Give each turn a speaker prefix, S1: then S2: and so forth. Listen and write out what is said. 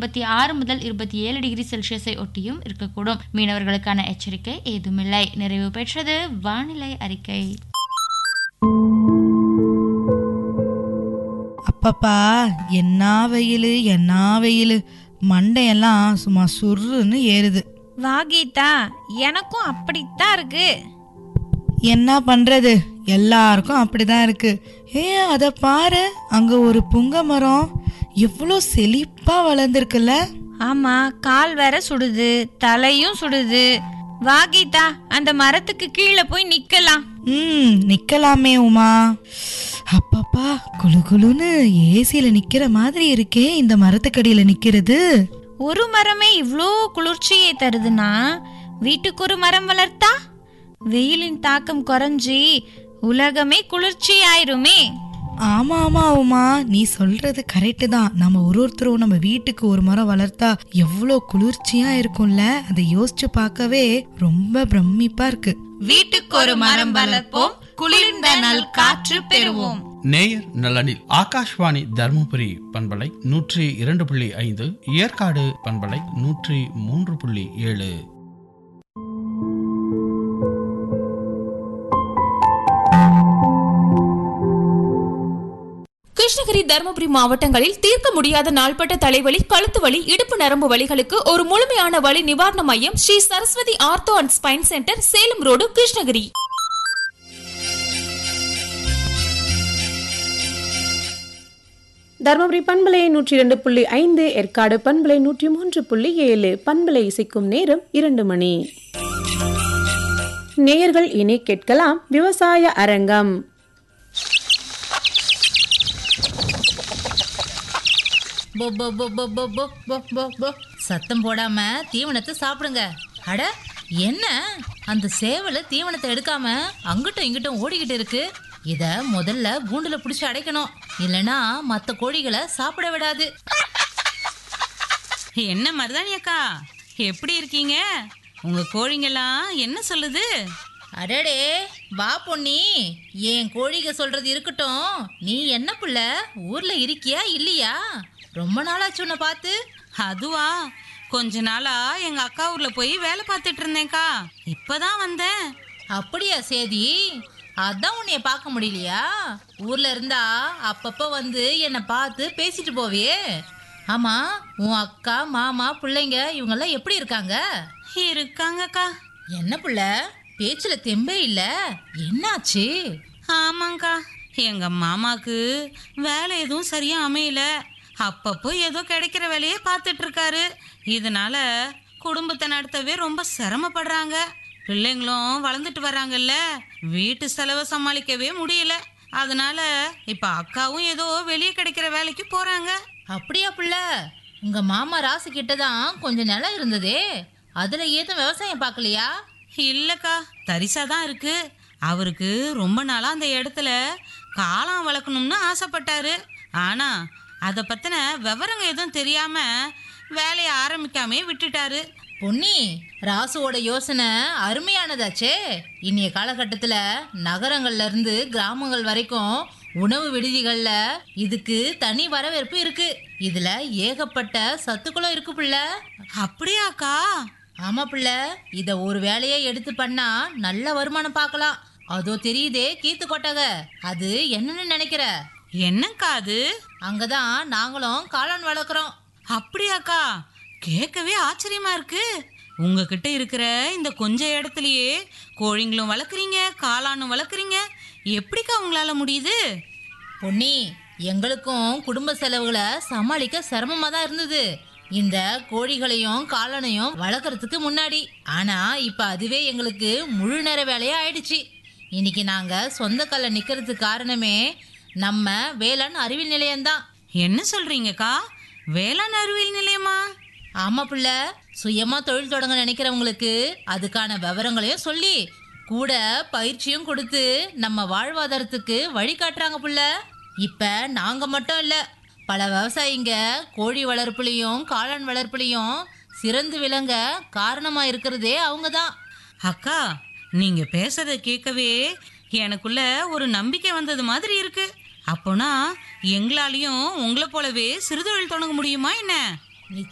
S1: இருபத்தி ஆறு முதல் இருபத்தி ஏழு டிகிரி செல்சியஸை ஒட்டியும் இருக்கக்கூடும் மீனவர்களுக்கான எச்சரிக்கை ஏதுமில்லை நிறைவு பெற்றது வானிலை அறிக்கை
S2: அப்பப்பா என்ன வெயில் என்ன வெயில் மண்டையெல்லாம் சும்மா சுருன்னு ஏறுது
S3: வா கீதா எனக்கும் அப்படித்தான் இருக்கு
S2: என்ன பண்றது எல்லாருக்கும் அப்படிதான் இருக்கு ஏ அத பாரு அங்க ஒரு புங்க மரம் எவ்வளோ செழிப்பா வளர்ந்துருக்குல்ல
S3: ஆமா கால் வேற சுடுது தலையும் சுடுது வா கீதா அந்த மரத்துக்கு கீழே போய் நிக்கலாம்
S2: ம் நிக்கலாமே உமா அப்பப்பா குளு குளுன்னு ஏசியில நிக்கிற மாதிரி இருக்கே இந்த மரத்துக்கடியில நிக்கிறது
S3: ஒரு மரமே இவ்ளோ குளிர்ச்சியை தருதுன்னா வீட்டுக்கு ஒரு மரம் வளர்த்தா வெயிலின் தாக்கம் குறைஞ்சி உலகமே குளிர்ச்சி ஆயிருமே
S2: ஆமா ஆமா உமா நீ சொல்றது கரெக்டு தான் நம்ம ஒரு ஒருத்தரும் நம்ம வீட்டுக்கு ஒரு மரம் வளர்த்தா எவ்வளோ குளிர்ச்சியா இருக்கும்ல அதை யோசிச்சு பார்க்கவே ரொம்ப பிரமிப்பா இருக்கு
S3: வீட்டுக்கு ஒரு மரம் வளர்ப்போம் குளிர்ந்த நல் காற்று பெறுவோம்
S4: நேயர் நலனில் ஆகாஷ்வாணி தர்மபுரி பண்பலை நூற்றி இரண்டு புள்ளி ஐந்து ஏற்காடு பண்பலை நூற்றி மூன்று புள்ளி ஏழு
S5: கிருஷ்ணகிரி தருமபுரி மாவட்டங்களில் தீர்க்க முடியாத நாள்பட்ட தலைவலி கழுத்து வலி இடுப்பு நரம்பு வலிகளுக்கு ஒரு முழுமையான வலி நிவாரண மையம் Sri Saraswathi ortho and spine centre Salem road Krishnagiri
S6: Dharmapuri பண்பலை நூற்றி இரண்டு புள்ளி ஐந்து ஏற்காடு பண்பலை நூற்றி மூன்று புள்ளி ஏழு பண்பலை இசைக்கும் நேரம் இரண்டு மணி நேயர்கள் இனி கேட்கலாம் விவசாய அரங்கம்
S7: போ போ போ போ போ போ போ போ போ சத்தம் போடாம தீவனத்தை சாப்பிடுங்க அட என்ன அந்த சேவல தீவனத்தை எடுக்காம அங்கிட்டும் இங்கிட்டும் ஓடிக்கிட்டு இருக்கு இத முதல்ல கூண்டுல புடிச்சு அடைக்கணும் இல்லனா மத்த கோழிகளை சாப்பிட விடாது
S8: என்ன மருதாணி அக்கா எப்படி இருக்கீங்க உங்க கோழிங்கெல்லாம் என்ன சொல்லுது
S7: அடடே வா பொன்னி என் கோழிக சொல்றது இருக்கட்டும் நீ என்ன புள்ள ஊர்ல இருக்கியா இல்லையா ரொம்ப நாளாச்சு உன்னை பார்த்து
S8: அதுவா கொஞ்ச நாளா எங்க அக்கா ஊர்ல போய் வேலை பார்த்துட்டு இருந்தேன்க்கா இப்பதான் வந்தேன்
S7: அப்படியா சேதி அதான் உன்னைய பார்க்க முடியலையா ஊர்ல இருந்தா அப்பப்ப வந்து என்னை பார்த்து பேசிட்டு போவியே ஆமா உன் அக்கா மாமா பிள்ளைங்க இவங்கெல்லாம் எப்படி இருக்காங்க
S8: இருக்காங்கக்கா
S7: என்ன புள்ள பேச்சுல தெம்பே இல்ல என்னாச்சு
S8: ஆமாங்க்கா எங்க மாமாக்கு வேலை எதுவும் சரியா அமையல அப்பப்போ ஏதோ கிடைக்கிற வேலையே பார்த்துட்டு இருக்காரு இதனால குடும்பத்தை நடத்தவே ரொம்ப சிரமப்படுறாங்க பிள்ளைங்களும் வளர்ந்துட்டு வர்றாங்கல்ல வீட்டு செலவை சமாளிக்கவே முடியல அதனால இப்ப அக்காவும் ஏதோ வெளியே கிடைக்கிற வேலைக்கு போறாங்க
S7: அப்படியா புள்ள உங்க மாமா ராசு கிட்ட தான் கொஞ்சம் நிலம் இருந்ததே அதுல ஏதும் விவசாயம் பார்க்கலையா
S8: இல்லக்கா தரிசா தான் இருக்கு அவருக்கு ரொம்ப நாளா அந்த இடத்துல காளான் வளர்க்கணும்னு ஆசைப்பட்டாரு ஆனா அதை பத்தின விவரங்க எதுவும் தெரியாம வேலையை ஆரம்பிக்காமே விட்டுட்டாரு
S7: பொன்னி ராசுவோட யோசனை அருமையானதாச்சே இன்னைய காலகட்டத்தில் நகரங்கள்ல இருந்து கிராமங்கள் வரைக்கும் உணவு விடுதிகள்ல இதுக்கு தனி வரவேற்பு இருக்கு இதுல ஏகப்பட்ட சத்துக்களும் இருக்கு புள்ள
S8: அப்படியாக்கா
S7: ஆமா புள்ள இத ஒரு வேலையை எடுத்து பண்ணா நல்ல வருமானம் பார்க்கலாம் அதோ தெரியுதே கீத்து கொட்டக அது என்னன்னு நினைக்கிற
S8: என்னக்கா அது
S7: அங்கதான் நாங்களும் காளான் வளர்க்குறோம்
S8: அப்படியாக்கா கேட்கவே ஆச்சரியமா இருக்கு உங்ககிட்ட இருக்கிற இந்த கொஞ்ச இடத்துலயே கோழிங்களும் வளர்க்குறீங்க காளானும் வளர்க்குறீங்க எப்படிக்கா உங்களால முடியுது
S7: பொன்னி எங்களுக்கும் குடும்ப செலவுகளை சமாளிக்க சிரமமா தான் இருந்தது இந்த கோழிகளையும் காளானையும் வளர்க்கறதுக்கு முன்னாடி ஆனா இப்ப அதுவே எங்களுக்கு முழு நேர வேலையா ஆயிடுச்சு இன்னைக்கு நாங்க சொந்த கால்ல நிக்கிறதுக்கு காரணமே நம்ம வேளாண் அறிவியல் நிலையம்தான்
S8: என்ன சொல்றீங்கக்கா வேளாண் அறிவியல் நிலையமா
S7: ஆமா புள்ள சுயமா தொழில் தொடங்க நினைக்கிறவங்களுக்கு அதுக்கான விவரங்களையும் சொல்லி கூட பயிற்சியும் கொடுத்து நம்ம வாழ்வாதாரத்துக்கு வழி காட்டுறாங்க புள்ள இப்ப நாங்க மட்டும் இல்ல பல விவசாயிங்க கோழி வளர்ப்புலையும் காளான் வளர்ப்புலையும் சிறந்து விளங்க காரணமா இருக்கிறதே அவங்க தான்
S8: அக்கா நீங்க பேசுறத கேட்கவே எனக்குள்ள ஒரு நம்பிக்கை வந்தது மாதிரி இருக்கு அப்போனா எங்களாலையும் உங்களை போலவே சிறுதொழில் தொடங்க முடியுமா என்ன